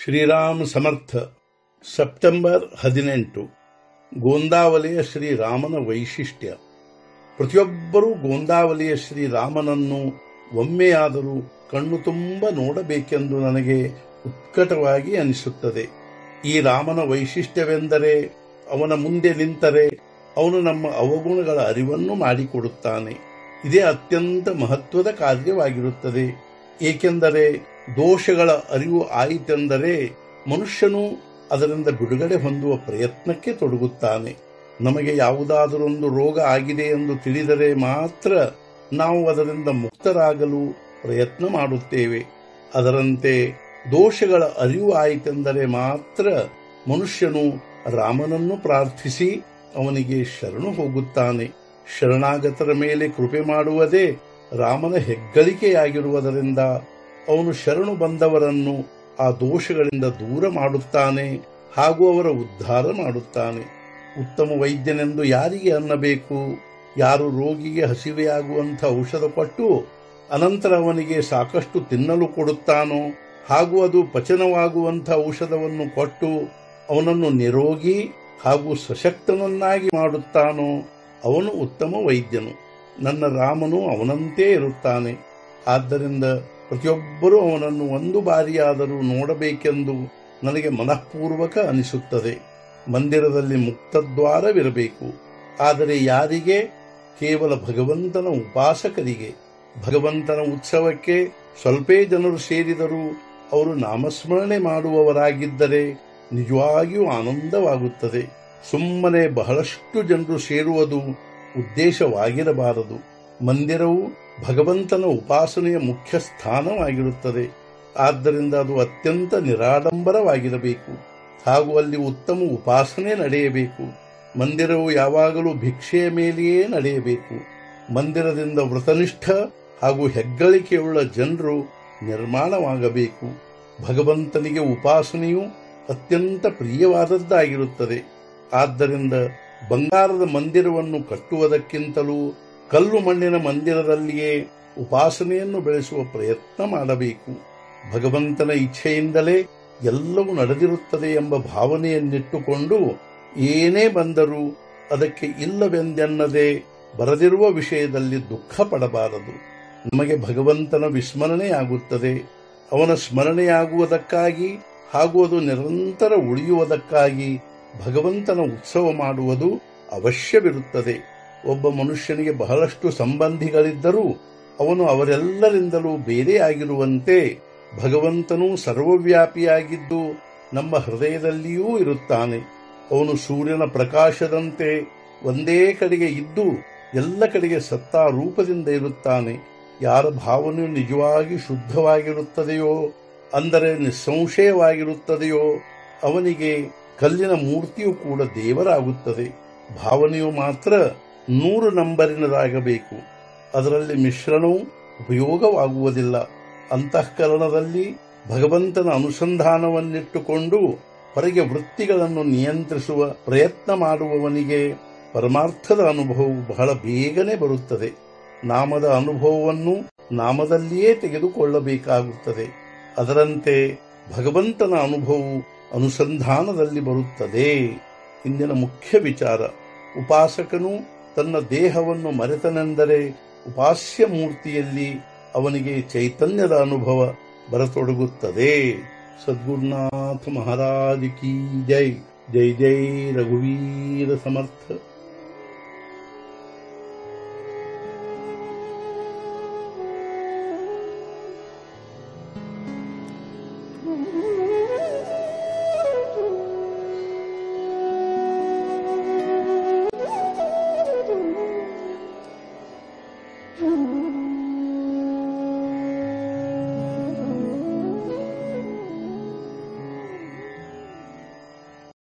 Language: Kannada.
ಶ್ರೀರಾಮ್ ಸಮರ್ಥ ಸೆಪ್ಟೆಂಬರ್ ಹದಿನೆಂಟು ಗೋಂದಾವಲಿಯ ಶ್ರೀರಾಮನ ವೈಶಿಷ್ಟ್ಯ ಪ್ರತಿಯೊಬ್ಬರೂ ಗೋಂದಾವಲಿಯ ಶ್ರೀರಾಮನನ್ನು ಒಮ್ಮೆಯಾದರೂ ಕಣ್ಣು ತುಂಬ ನೋಡಬೇಕೆಂದು ನನಗೆ ಉತ್ಕಟವಾಗಿ ಅನಿಸುತ್ತದೆ ಈ ರಾಮನ ವೈಶಿಷ್ಟ್ಯವೆಂದರೆ ಅವನ ಮುಂದೆ ನಿಂತರೆ ಅವನು ನಮ್ಮ ಅವಗುಣಗಳ ಅರಿವನ್ನು ಮಾಡಿಕೊಡುತ್ತಾನೆ ಇದೇ ಅತ್ಯಂತ ಮಹತ್ವದ ಕಾರ್ಯವಾಗಿರುತ್ತದೆ ಏಕೆಂದರೆ ದೋಷಗಳ ಅರಿವು ಆಯಿತೆಂದರೆ ಮನುಷ್ಯನು ಅದರಿಂದ ಬಿಡುಗಡೆ ಹೊಂದುವ ಪ್ರಯತ್ನಕ್ಕೆ ತೊಡಗುತ್ತಾನೆ ನಮಗೆ ಯಾವುದಾದರೊಂದು ರೋಗ ಆಗಿದೆ ಎಂದು ತಿಳಿದರೆ ಮಾತ್ರ ನಾವು ಅದರಿಂದ ಮುಕ್ತರಾಗಲು ಪ್ರಯತ್ನ ಮಾಡುತ್ತೇವೆ ಅದರಂತೆ ದೋಷಗಳ ಅರಿವು ಆಯಿತೆಂದರೆ ಮಾತ್ರ ಮನುಷ್ಯನು ರಾಮನನ್ನು ಪ್ರಾರ್ಥಿಸಿ ಅವನಿಗೆ ಶರಣು ಹೋಗುತ್ತಾನೆ ಶರಣಾಗತರ ಮೇಲೆ ಕೃಪೆ ಮಾಡುವುದೇ ರಾಮನ ಹೆಗ್ಗಳಿಕೆಯಾಗಿರುವುದರಿಂದ ಅವನು ಶರಣು ಬಂದವರನ್ನು ಆ ದೋಷಗಳಿಂದ ದೂರ ಮಾಡುತ್ತಾನೆ ಹಾಗೂ ಅವರ ಉದ್ಧಾರ ಮಾಡುತ್ತಾನೆ ಉತ್ತಮ ವೈದ್ಯನೆಂದು ಯಾರಿಗೆ ಅನ್ನಬೇಕು ಯಾರು ರೋಗಿಗೆ ಹಸಿವೆಯಾಗುವಂಥ ಔಷಧ ಕೊಟ್ಟು ಅನಂತರ ಅವನಿಗೆ ಸಾಕಷ್ಟು ತಿನ್ನಲು ಕೊಡುತ್ತಾನೋ ಹಾಗೂ ಅದು ಪಚನವಾಗುವಂಥ ಔಷಧವನ್ನು ಕೊಟ್ಟು ಅವನನ್ನು ನಿರೋಗಿ ಹಾಗೂ ಸಶಕ್ತನನ್ನಾಗಿ ಮಾಡುತ್ತಾನೋ ಅವನು ಉತ್ತಮ ವೈದ್ಯನು ನನ್ನ ರಾಮನು ಅವನಂತೆ ಇರುತ್ತಾನೆ ಆದ್ದರಿಂದ ಪ್ರತಿಯೊಬ್ಬರೂ ಅವನನ್ನು ಒಂದು ಬಾರಿಯಾದರೂ ನೋಡಬೇಕೆಂದು ನನಗೆ ಮನಃಪೂರ್ವಕ ಅನಿಸುತ್ತದೆ ಮಂದಿರದಲ್ಲಿ ಮುಕ್ತದ್ವಾರವಿರಬೇಕು ಆದರೆ ಯಾರಿಗೆ ಕೇವಲ ಭಗವಂತನ ಉಪಾಸಕರಿಗೆ ಭಗವಂತನ ಉತ್ಸವಕ್ಕೆ ಸ್ವಲ್ಪೇ ಜನರು ಸೇರಿದರೂ ಅವರು ನಾಮಸ್ಮರಣೆ ಮಾಡುವವರಾಗಿದ್ದರೆ ನಿಜವಾಗಿಯೂ ಆನಂದವಾಗುತ್ತದೆ ಸುಮ್ಮನೆ ಬಹಳಷ್ಟು ಜನರು ಸೇರುವುದು ಉದ್ದೇಶವಾಗಿರಬಾರದು ಮಂದಿರವು ಭಗವಂತನ ಉಪಾಸನೆಯ ಮುಖ್ಯ ಸ್ಥಾನವಾಗಿರುತ್ತದೆ ಆದ್ದರಿಂದ ಅದು ಅತ್ಯಂತ ನಿರಾಡಂಬರವಾಗಿರಬೇಕು ಹಾಗೂ ಅಲ್ಲಿ ಉತ್ತಮ ಉಪಾಸನೆ ನಡೆಯಬೇಕು ಮಂದಿರವು ಯಾವಾಗಲೂ ಭಿಕ್ಷೆಯ ಮೇಲೆಯೇ ನಡೆಯಬೇಕು ಮಂದಿರದಿಂದ ವ್ರತನಿಷ್ಠ ಹಾಗೂ ಹೆಗ್ಗಳಿಕೆಯುಳ್ಳ ಜನರು ನಿರ್ಮಾಣವಾಗಬೇಕು ಭಗವಂತನಿಗೆ ಉಪಾಸನೆಯು ಅತ್ಯಂತ ಪ್ರಿಯವಾದದ್ದಾಗಿರುತ್ತದೆ ಆದ್ದರಿಂದ ಬಂಗಾರದ ಮಂದಿರವನ್ನು ಕಟ್ಟುವುದಕ್ಕಿಂತಲೂ ಕಲ್ಲು ಮಣ್ಣಿನ ಮಂದಿರದಲ್ಲಿಯೇ ಉಪಾಸನೆಯನ್ನು ಬೆಳೆಸುವ ಪ್ರಯತ್ನ ಮಾಡಬೇಕು ಭಗವಂತನ ಇಚ್ಛೆಯಿಂದಲೇ ಎಲ್ಲವೂ ನಡೆದಿರುತ್ತದೆ ಎಂಬ ಭಾವನೆಯನ್ನಿಟ್ಟುಕೊಂಡು ಏನೇ ಬಂದರೂ ಅದಕ್ಕೆ ಇಲ್ಲವೆಂದೆನ್ನದೆ ಬರದಿರುವ ವಿಷಯದಲ್ಲಿ ದುಃಖ ಪಡಬಾರದು ನಮಗೆ ಭಗವಂತನ ವಿಸ್ಮರಣೆಯಾಗುತ್ತದೆ ಅವನ ಸ್ಮರಣೆಯಾಗುವುದಕ್ಕಾಗಿ ಹಾಗೂ ಅದು ನಿರಂತರ ಉಳಿಯುವುದಕ್ಕಾಗಿ ಭಗವಂತನ ಉತ್ಸವ ಮಾಡುವುದು ಅವಶ್ಯವಿರುತ್ತದೆ ಒಬ್ಬ ಮನುಷ್ಯನಿಗೆ ಬಹಳಷ್ಟು ಸಂಬಂಧಿಗಳಿದ್ದರೂ ಅವನು ಅವರೆಲ್ಲರಿಂದಲೂ ಬೇರೆಯಾಗಿರುವಂತೆ ಭಗವಂತನೂ ಸರ್ವವ್ಯಾಪಿಯಾಗಿದ್ದು ನಮ್ಮ ಹೃದಯದಲ್ಲಿಯೂ ಇರುತ್ತಾನೆ ಅವನು ಸೂರ್ಯನ ಪ್ರಕಾಶದಂತೆ ಒಂದೇ ಕಡೆಗೆ ಇದ್ದು ಎಲ್ಲ ಕಡೆಗೆ ಸತ್ತಾ ರೂಪದಿಂದ ಇರುತ್ತಾನೆ ಯಾರ ಭಾವನೆಯು ನಿಜವಾಗಿ ಶುದ್ಧವಾಗಿರುತ್ತದೆಯೋ ಅಂದರೆ ನಿಸ್ಸಂಶಯವಾಗಿರುತ್ತದೆಯೋ ಅವನಿಗೆ ಕಲ್ಲಿನ ಮೂರ್ತಿಯು ಕೂಡ ದೇವರಾಗುತ್ತದೆ ಭಾವನೆಯು ಮಾತ್ರ ನೂರು ನಂಬರಿನದಾಗಬೇಕು ಅದರಲ್ಲಿ ಮಿಶ್ರಣವು ಉಪಯೋಗವಾಗುವುದಿಲ್ಲ ಅಂತಃಕರಣದಲ್ಲಿ ಭಗವಂತನ ಅನುಸಂಧಾನವನ್ನಿಟ್ಟುಕೊಂಡು ಹೊರಗೆ ವೃತ್ತಿಗಳನ್ನು ನಿಯಂತ್ರಿಸುವ ಪ್ರಯತ್ನ ಮಾಡುವವನಿಗೆ ಪರಮಾರ್ಥದ ಅನುಭವವು ಬಹಳ ಬೇಗನೆ ಬರುತ್ತದೆ ನಾಮದ ಅನುಭವವನ್ನು ನಾಮದಲ್ಲಿಯೇ ತೆಗೆದುಕೊಳ್ಳಬೇಕಾಗುತ್ತದೆ ಅದರಂತೆ ಭಗವಂತನ ಅನುಭವವು ಅನುಸಂಧಾನದಲ್ಲಿ ಬರುತ್ತದೆ ಇಂದಿನ ಮುಖ್ಯ ವಿಚಾರ ಉಪಾಸಕನು ತನ್ನ ದೇಹವನ್ನು ಮರೆತನೆಂದರೆ ಉಪಾಸ್ಯ ಮೂರ್ತಿಯಲ್ಲಿ ಅವನಿಗೆ ಚೈತನ್ಯದ ಅನುಭವ ಬರತೊಡಗುತ್ತದೆ ಸದ್ಗುರುನಾಥ ಮಹಾರಾಜ್ ಕಿ ಜೈ ಜೈ ಜೈ ರಘುವೀರ ಸಮರ್ಥ